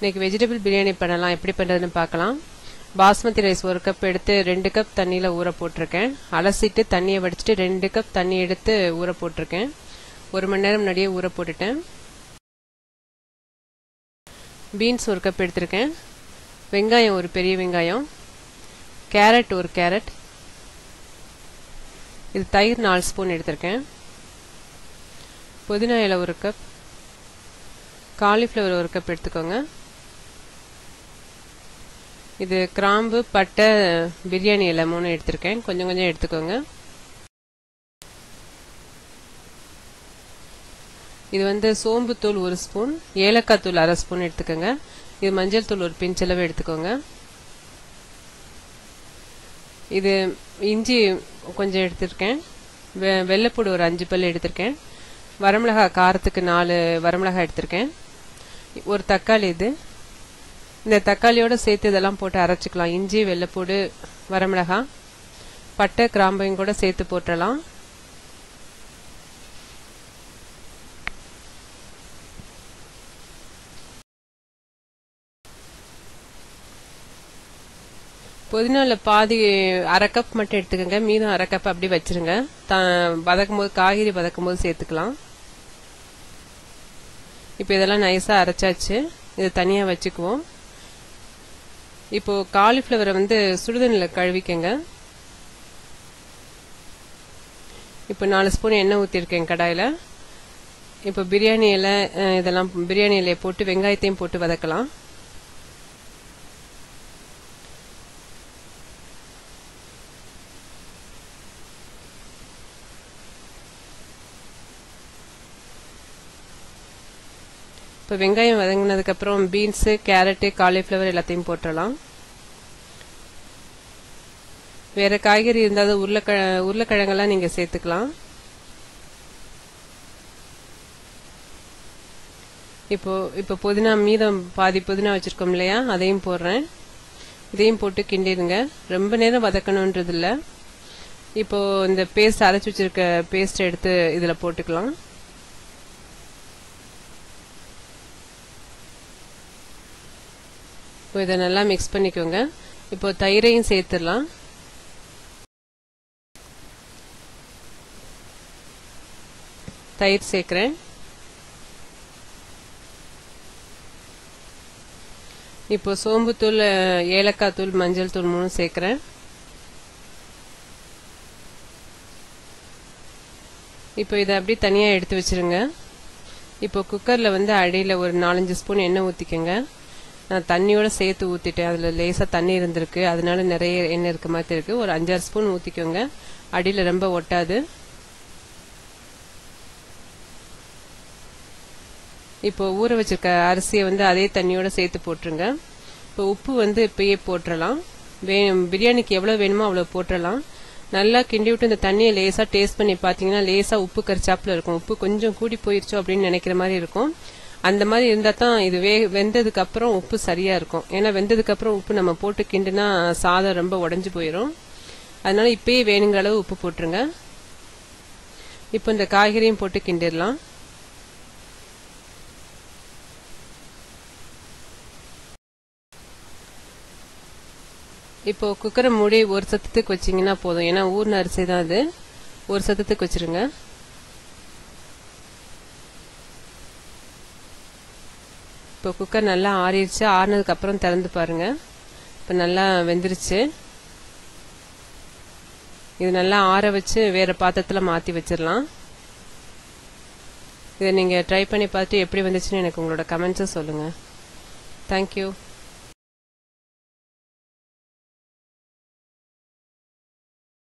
இன்னைக்கு வெஜிடபிள் பிரியாணி பண்ணலாம் எப்படி பண்ணுறதுன்னு பார்க்கலாம் பாஸ்மதி ரைஸ் ஒரு கப் எடுத்து ரெண்டு கப் தண்ணியில் ஊற போட்டிருக்கேன் அலசிட்டு தண்ணியை வடிச்சிட்டு ரெண்டு கப் தண்ணி எடுத்து ஊற போட்டிருக்கேன் ஒரு மணி நேரம் முன்னாடியே ஊற போட்டுட்டேன் பீன்ஸ் ஒரு கப் எடுத்திருக்கேன் வெங்காயம் ஒரு பெரிய வெங்காயம் கேரட் ஒரு கேரட் இது தயிர் நாலு ஸ்பூன் எடுத்திருக்கேன் புதினா இலை ஒரு கப் காலிஃப்ளவர் ஒரு கப் எடுத்துக்கோங்க இது கிராம்பு பட்டை பிரியாணி இலை மூணு எடுத்திருக்கேன் கொஞ்சம் கொஞ்சம் எடுத்துக்கோங்க இது வந்து சோம்பு தூள் ஒரு ஸ்பூன் ஏலக்காய் தூள் அரை ஸ்பூன் எடுத்துக்கோங்க இது மஞ்சள் தூள் ஒரு பிஞ்சளவு எடுத்துக்கோங்க இது இஞ்சி கொஞ்சம் எடுத்திருக்கேன் வெ வெள்ளைப்பூடு ஒரு அஞ்சு பல் எடுத்திருக்கேன் வரமிளகாய் காரத்துக்கு நாலு வரமிளகாய் எடுத்திருக்கேன் ஒரு தக்காளி இது இந்த தக்காளியோட சேர்த்து இதெல்லாம் போட்டு அரைச்சிக்கலாம் இஞ்சி வெள்ளைப்பூடு வரமிளகாய் பட்டை கிராம்பையும் கூட சேர்த்து போட்டுடலாம் புதினாவில் பாதி அரை கப் மட்டும் எடுத்துக்கோங்க மீதம் அரை கப் அப்படி வச்சிருங்க த வதக்கும் போது காய்கறி வதக்கும் போது சேர்த்துக்கலாம் இப்போ இதெல்லாம் நைஸாக அரைச்சாச்சு இதை தனியாக வச்சுக்குவோம் இப்போ காலிஃப்ளவரை வந்து சுடுதண்ணில் கழுவிக்கங்க இப்போ நாலு ஸ்பூன் எண்ணெய் ஊற்றிருக்கேன் கடாயில் இப்போ பிரியாணி இலை இதெல்லாம் பிரியாணி இலையை போட்டு வெங்காயத்தையும் போட்டு வதக்கலாம் இப்போ வெங்காயம் வதங்கினதுக்கப்புறம் பீன்ஸு கேரட்டு காலிஃப்ளவர் எல்லாத்தையும் போட்டுடலாம் வேறு காய்கறி இருந்தாலும் உருளைக்கிழ உருளைக்கிழங்கெல்லாம் நீங்கள் சேர்த்துக்கலாம் இப்போ இப்போ புதினா மீதம் பாதி புதினா வச்சுருக்கோம் இல்லையா அதையும் போடுறேன் இதையும் போட்டு கிண்டிடுங்க ரொம்ப நேரம் வதக்கணுன்றது இல்லை இப்போ இந்த பேஸ்ட் அரைச்சி வச்சிருக்க பேஸ்ட் எடுத்து இதில் போட்டுக்கலாம் இப்போ இதை நல்லா மிக்ஸ் பண்ணிக்கோங்க இப்போ தயிரையும் சேர்த்துடலாம் தயிர் சேர்க்குறேன் இப்போ சோம்புத்தூள் ஏலக்காய் தூள் மஞ்சள் தூள் மூணு சேர்க்குறேன் இப்போ இதை அப்படியே தனியாக எடுத்து வச்சிருங்க இப்போ குக்கரில் வந்து அடியில் ஒரு நாலஞ்சு ஸ்பூன் எண்ணெய் ஊற்றிக்கோங்க நான் தண்ணியோட சேர்த்து ஊற்றிட்டேன் அதில் லேசாக தண்ணி இருந்திருக்கு அதனால நிறைய எண்ணெய் இருக்க மாதிரி இருக்குது ஒரு அஞ்சாறு ஸ்பூன் ஊற்றிக்கோங்க அடியில் ரொம்ப ஒட்டாது இப்போ ஊற வச்சிருக்க அரிசியை வந்து அதே தண்ணியோட சேர்த்து போட்டுருங்க இப்போ உப்பு வந்து இப்பயே போட்டுடலாம் வே பிரியாணிக்கு எவ்வளோ வேணுமோ அவ்வளோ போட்டுடலாம் நல்லா கிண்டி விட்டு இந்த தண்ணியை லேசாக டேஸ்ட் பண்ணி பார்த்தீங்கன்னா லேசாக உப்பு கரிச்சாப்பில் இருக்கும் உப்பு கொஞ்சம் கூடி போயிருச்சோ அப்படின்னு நினைக்கிற மாதிரி இருக்கும் அந்த மாதிரி இருந்தால் தான் இது வே வெந்ததுக்கு அப்புறம் உப்பு சரியாக இருக்கும் ஏன்னா வெந்ததுக்கு அப்புறம் உப்பு நம்ம போட்டு கிண்டுனா சாதம் ரொம்ப உடஞ்சி போயிடும் அதனால இப்பயே வேணுங்கிற அளவு உப்பு போட்டுருங்க இப்போ இந்த காய்கறியும் போட்டு கிண்டிடலாம் இப்போ குக்கரை மூடி ஒரு சத்தத்துக்கு வச்சிங்கன்னா போதும் ஏன்னா ஊர்ன அரிசி தான் அது ஒரு சத்தத்துக்கு வச்சிருங்க இப்போ குக்கர் நல்லா ஆறிடுச்சு ஆறினதுக்கு அப்புறம் திறந்து பாருங்க இப்போ நல்லா வெந்துருச்சு இது நல்லா ஆற வச்சு வேற பாத்திரத்தில் மாற்றி வச்சிடலாம் இதை நீங்கள் ட்ரை பண்ணி பார்த்துட்டு எப்படி வந்துச்சுன்னு எனக்கு உங்களோட கமெண்ட்ஸை சொல்லுங்கள் தேங்க்யூ